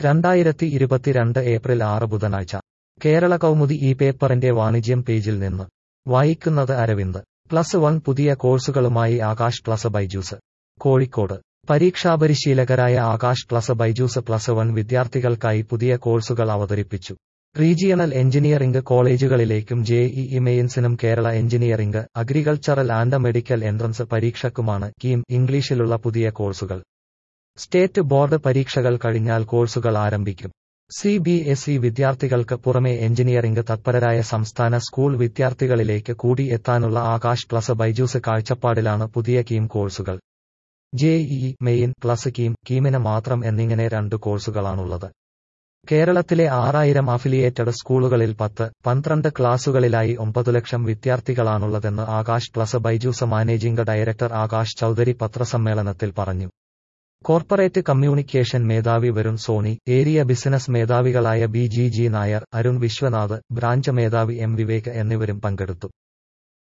രണ്ടായിരത്തി ഇരുപത്തിരണ്ട് ഏപ്രിൽ ആറ് ബുധനാഴ്ച കേരള കൗമുദി ഈ പേപ്പറിന്റെ വാണിജ്യം പേജിൽ നിന്ന് വായിക്കുന്നത് അരവിന്ദ് പ്ലസ് വൺ പുതിയ കോഴ്സുകളുമായി ആകാശ് പ്ലസ് ബൈജൂസ് കോഴിക്കോട് പരീക്ഷാപരിശീലകരായ Aakash plus Byju's plus one വിദ്യാർത്ഥികൾക്കായി പുതിയ കോഴ്സുകൾ അവതരിപ്പിച്ചു റീജിയണൽ എഞ്ചിനീയറിംഗ് കോളേജുകളിലേക്കും ജെഇഇ മെയിൻസിനും Kerala engineering agricultural and medical entrance പരീക്ഷയ്ക്കുമാണ് കീം ഇംഗ്ലീഷിലുള്ള പുതിയ കോഴ്സുകൾ സ്റ്റേറ്റ് ബോർഡ് പരീക്ഷകൾ കഴിഞ്ഞാൽ കോഴ്സുകൾ ആരംഭിക്കും സി ബി എസ് ഇ വിദ്യാർത്ഥികൾക്ക് പുറമെ എഞ്ചിനീയറിംഗ് തത്പരരായ സംസ്ഥാന സ്കൂൾ വിദ്യാർത്ഥികളിലേക്ക് കൂടി എത്താനുള്ള ആകാശ് പ്ലസ് ബൈജൂസ് കാഴ്ചപ്പാടിലാണ് പുതിയ കീം കോഴ്സുകൾ ജെഇഇ മെയിൻ പ്ലസ് കീം കീമിന് മാത്രം എന്നിങ്ങനെ രണ്ട് കോഴ്സുകളാണുള്ളത് കേരളത്തിലെ ആറായിരം അഫിലിയേറ്റഡ് സ്കൂളുകളിൽ പത്ത് പന്ത്രണ്ട് ക്ലാസുകളിലായി ഒമ്പത് ലക്ഷം വിദ്യാർത്ഥികളാണുള്ളതെന്ന് Aakash plus Byju's managing director Aakash Chaudhry പത്രസമ്മേളനത്തിൽ പറഞ്ഞു കോർപ്പറേറ്റ് കമ്മ്യൂണിക്കേഷൻ മേധാവി വരുൺ സോണി ഏരിയ ബിസിനസ് മേധാവികളായ B G G Nair Arun Viswanath branch മേധാവി എം വിവേക് എന്നിവരും പങ്കെടുത്തു